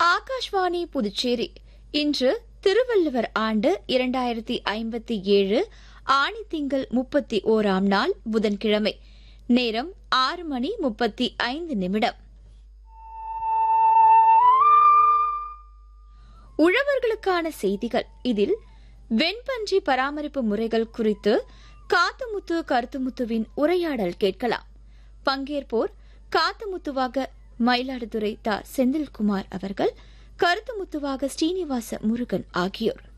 ஆகாஷ்வாணி புதுச்சேரி இன்று திருவள்ளுவர் ஆண்டு இரண்டாயிரத்தி ஐம்பத்தி ஏழு ஆணி திங்கள் முப்பத்தி ஓராம் நாள் புதன்கிழமை நேரம் ஆறு மணி முப்பத்தி ஐந்து நிமிடம் உழவர்களுக்கான செய்திகள் இதில் வெண்பன்றி பராமரிப்பு முறைகள் குறித்து காத்துமுத்து கருத்துமுத்துவின் உரையாடல் கேட்கலாம் பங்கேற்போர் காத்துமுத்துவாக மயிலாடுதுறை தா செந்தில்குமார் அவர்கள் கருத்துமுத்துவாக ஸ்ரீனிவாச முருகன் ஆகியோர்